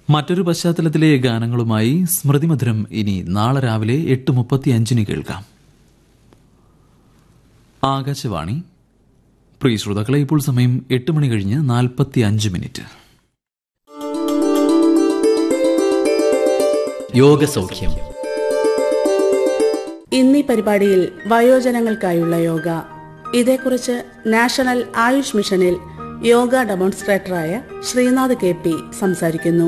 മറ്റൊരു പശ്ചാത്തലത്തിലെ ഗാനങ്ങളുമായി സ്മൃതിമധുരം ഇനി നാളെ രാവിലെ എട്ട് മുപ്പത്തി അഞ്ചിന് കേൾക്കാം ആകാശവാണി പ്രിയ ശ്രോതാക്കളെ ഇപ്പോൾ സമയം എട്ട് മണി കഴിഞ്ഞ് നാൽപ്പത്തി അഞ്ച് മിനിറ്റ് യോഗസൗഖ്യം ഇന്നീ പരിപാടിയിൽ വയോജനങ്ങൾക്കായുള്ള യോഗ ഇതേക്കുറിച്ച് നാഷണൽ ആയുഷ് മിഷനിൽ യോഗ ഡെമോൺസ്ട്രേറ്ററായ ശ്രീനാഥ് കെ പി സംസാരിക്കുന്നു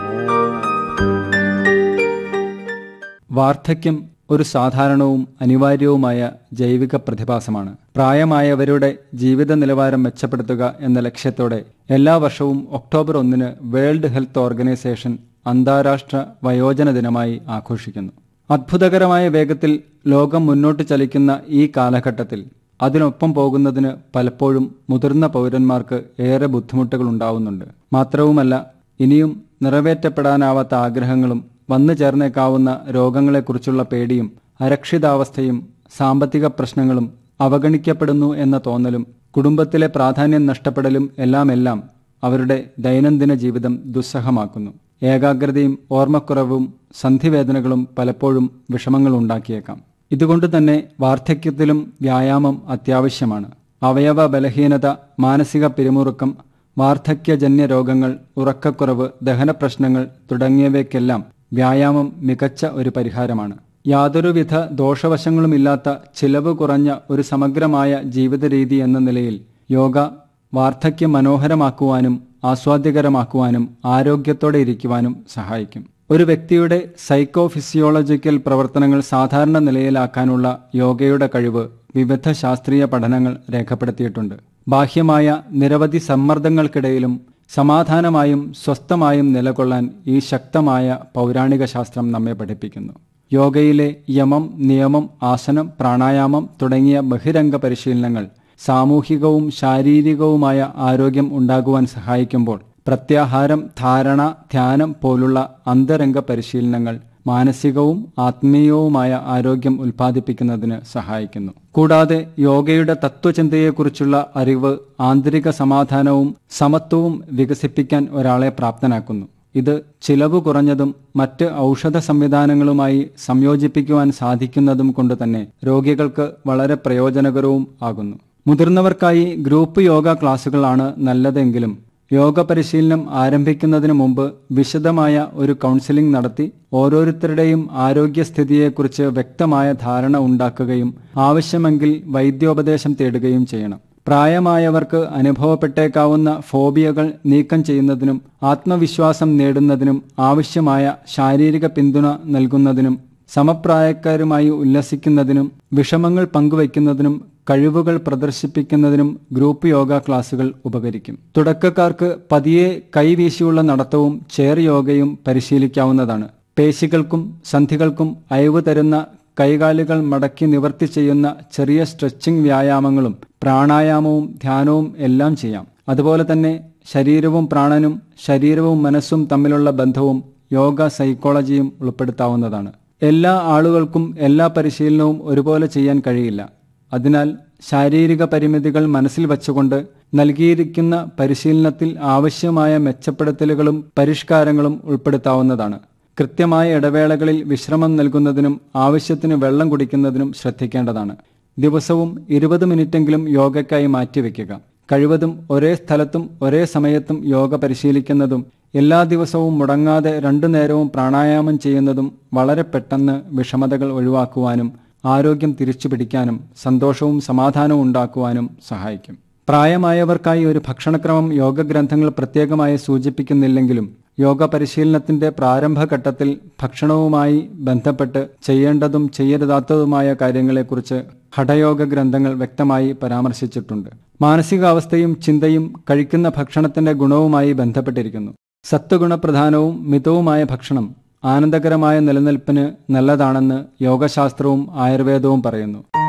വാർദ്ധക്യം ഒരു സാധാരണവും അനിവാര്യവുമായ ജൈവിക പ്രതിഭാസമാണ് പ്രായമായവരുടെ ജീവിത നിലവാരം മെച്ചപ്പെടുത്തുക എന്ന ലക്ഷ്യത്തോടെ എല്ലാ വർഷവും ഒക്ടോബർ ഒന്നിന് വേൾഡ് ഹെൽത്ത് ഓർഗനൈസേഷൻ അന്താരാഷ്ട്ര വയോജന ദിനമായി ആഘോഷിക്കുന്നു അത്ഭുതകരമായ വേഗത്തിൽ ലോകം മുന്നോട്ട് ചലിക്കുന്ന ഈ കാലഘട്ടത്തിൽ അതിനൊപ്പം പോകുന്നതിന് പലപ്പോഴും മുതിർന്ന പൗരന്മാർക്ക് ഏറെ ബുദ്ധിമുട്ടുകൾ ഉണ്ടാവുന്നുണ്ട് മാത്രവുമല്ല ഇനിയും നിറവേറ്റപ്പെടാനാവാത്ത ആഗ്രഹങ്ങളും വന്നു ചേർന്നേക്കാവുന്ന രോഗങ്ങളെക്കുറിച്ചുള്ള പേടിയും അരക്ഷിതാവസ്ഥയും സാമ്പത്തിക പ്രശ്നങ്ങളും അവഗണിക്കപ്പെടുന്നു എന്ന തോന്നലും കുടുംബത്തിലെ പ്രാധാന്യം നഷ്ടപ്പെടലും എല്ലാമെല്ലാം അവരുടെ ദൈനംദിന ജീവിതം ദുസ്സഹമാക്കുന്നു ഏകാഗ്രതയും ഓർമ്മക്കുറവും സന്ധിവേദനകളും പലപ്പോഴും വിഷമങ്ങൾ ഉണ്ടാക്കിയേക്കാം ഇതുകൊണ്ട് തന്നെ വാർദ്ധക്യത്തിലും വ്യായാമം അത്യാവശ്യമാണ് അവയവ ബലഹീനത മാനസിക പിരിമുറുക്കം വാർദ്ധക്യജന്യ രോഗങ്ങൾ ഉറക്കക്കുറവ് ദഹനപ്രശ്നങ്ങൾ തുടങ്ങിയവയ്ക്കെല്ലാം വ്യായാമം മികച്ച ഒരു പരിഹാരമാണ് യാതൊരുവിധ ദോഷവശങ്ങളുമില്ലാത്ത ചിലവ് കുറഞ്ഞ ഒരു സമഗ്രമായ ജീവിത രീതി എന്ന നിലയിൽ യോഗ വാർദ്ധക്യം മനോഹരമാക്കുവാനും ആസ്വാദ്യകരമാക്കുവാനും ആരോഗ്യത്തോടെ ഇരിക്കുവാനും സഹായിക്കും ഒരു വ്യക്തിയുടെ സൈക്കോ ഫിസിയോളജിക്കൽ പ്രവർത്തനങ്ങൾ സാധാരണ നിലയിലാക്കാനുള്ള യോഗയുടെ കഴിവ് വിവിധ ശാസ്ത്രീയ പഠനങ്ങൾ രേഖപ്പെടുത്തിയിട്ടുണ്ട് ബാഹ്യമായ നിരവധി സമ്മർദ്ദങ്ങൾക്കിടയിലും സമാധാനമായും സ്വസ്ഥമായും നിലകൊള്ളാൻ ഈ ശക്തമായ പൗരാണിക ശാസ്ത്രം നമ്മെ പഠിപ്പിക്കുന്നു യോഗയിലെ യമം നിയമം ആസനം പ്രാണായാമം തുടങ്ങിയ ബഹിരംഗ പരിശീലനങ്ങൾ സാമൂഹികവും ശാരീരികവുമായ ആരോഗ്യം ഉണ്ടാകുവാൻ സഹായിക്കുമ്പോൾ പ്രത്യാഹാരം ധാരണ ധ്യാനം പോലുള്ള അന്തരംഗ പരിശീലനങ്ങൾ മാനസികവും ആത്മീയവുമായ ആരോഗ്യം ഉൽപ്പാദിപ്പിക്കുന്നതിന് സഹായിക്കുന്നു കൂടാതെ യോഗയുടെ തത്വചിന്തയെക്കുറിച്ചുള്ള അറിവ് ആന്തരിക സമാധാനവും സമത്വവും വികസിപ്പിക്കാൻ ഒരാളെ പ്രാപ്തനാക്കുന്നു ഇത് ചിലവ് കുറഞ്ഞതും മറ്റ് ഔഷധ സംവിധാനങ്ങളുമായി സംയോജിപ്പിക്കുവാൻ സാധിക്കുന്നതും കൊണ്ട് തന്നെ രോഗികൾക്ക് വളരെ പ്രയോജനകരവും ആകുന്നു മുതിർന്നവർക്കായി ഗ്രൂപ്പ് യോഗ ക്ലാസുകളാണ് നല്ലതെങ്കിലും യോഗ പരിശീലനം ആരംഭിക്കുന്നതിന് മുമ്പ് വിശദമായ ഒരു കൗൺസിലിംഗ് നടത്തി ഓരോരുത്തരുടെയും ആരോഗ്യസ്ഥിതിയെക്കുറിച്ച് വ്യക്തമായ ധാരണ ഉണ്ടാക്കുകയും ആവശ്യമെങ്കിൽ വൈദ്യോപദേശം തേടുകയും ചെയ്യണം പ്രായമായവർക്ക് അനുഭവപ്പെട്ടേക്കാവുന്ന ഫോബിയകൾ നീക്കം ചെയ്യുന്നതിനും ആത്മവിശ്വാസം നേടുന്നതിനും ആവശ്യമായ ശാരീരിക പിന്തുണ നൽകുന്നതിനും സമപ്രായക്കാരുമായി ഉല്ലസിക്കുന്നതിനും വിഷമങ്ങൾ പങ്കുവയ്ക്കുന്നതിനും കഴിവുകൾ പ്രദർശിപ്പിക്കുന്നതിനും ഗ്രൂപ്പ് യോഗ ക്ലാസുകൾ ഉപകരിക്കും തുടക്കക്കാർക്ക് പതിയെ കൈവീശിയുള്ള നടത്തവും ചെയർ യോഗയും പരിശീലിക്കാവുന്നതാണ് പേശികൾക്കും സന്ധികൾക്കും അയവ് തരുന്ന കൈകാലുകൾ മടക്കി നിവർത്തി ചെയ്യുന്ന ചെറിയ സ്ട്രെച്ചിങ് വ്യായാമങ്ങളും പ്രാണായാമവും ധ്യാനവും എല്ലാം ചെയ്യാം അതുപോലെ തന്നെ ശരീരവും പ്രാണനും ശരീരവും മനസ്സും തമ്മിലുള്ള ബന്ധവും യോഗ സൈക്കോളജിയും ഉൾപ്പെടുത്താവുന്നതാണ് എല്ലാ ആളുകൾക്കും എല്ലാ പരിശീലനവും ഒരുപോലെ ചെയ്യാൻ കഴിയില്ല അതിനാൽ ശാരീരിക പരിമിതികൾ മനസ്സിൽ വച്ചുകൊണ്ട് നൽകിയിരിക്കുന്ന പരിശീലനത്തിൽ ആവശ്യമായ മെച്ചപ്പെടുത്തലുകളും പരിഷ്കാരങ്ങളും ഉൾപ്പെടുത്താവുന്നതാണ് കൃത്യമായ ഇടവേളകളിൽ വിശ്രമം നൽകുന്നതിനും ആവശ്യത്തിന് വെള്ളം കുടിക്കുന്നതിനും ശ്രദ്ധിക്കേണ്ടതാണ് ദിവസവും ഇരുപത് മിനിറ്റെങ്കിലും യോഗയ്ക്കായി മാറ്റിവെക്കുക കഴിവതും ഒരേ സ്ഥലത്തും ഒരേ സമയത്തും യോഗ പരിശീലിക്കുന്നതും എല്ലാ ദിവസവും മുടങ്ങാതെ രണ്ടു നേരവും പ്രാണായാമം ചെയ്യുന്നതും വളരെ പെട്ടെന്ന് വിഷമതകൾ ഒഴിവാക്കുവാനും ആരോഗ്യം തിരിച്ചുപിടിക്കാനും സന്തോഷവും സമാധാനവും ഉണ്ടാക്കുവാനും സഹായിക്കും പ്രായമായവർക്കായി ഒരു ഭക്ഷണക്രമം യോഗഗ്രന്ഥങ്ങൾ പ്രത്യേകമായി സൂചിപ്പിക്കുന്നില്ലെങ്കിലും യോഗ പരിശീലനത്തിന്റെ പ്രാരംഭഘട്ടത്തിൽ ഭക്ഷണവുമായി ബന്ധപ്പെട്ട് ചെയ്യേണ്ടതും ചെയ്യരുതാത്തതുമായ കാര്യങ്ങളെക്കുറിച്ച് ഹഠയോഗ ഗ്രന്ഥങ്ങൾ വ്യക്തമായി പരാമർശിച്ചിട്ടുണ്ട് മാനസികാവസ്ഥയും ചിന്തയും കഴിക്കുന്ന ഭക്ഷണത്തിന്റെ ഗുണവുമായി ബന്ധപ്പെട്ടിരിക്കുന്നു സത്വഗുണപ്രധാനവും മിതവുമായ ഭക്ഷണം ആനന്ദകരമായ നിലനിൽപ്പിന് നല്ലതാണെന്ന് യോഗശാസ്ത്രവും ആയുർവേദവും പറയുന്നു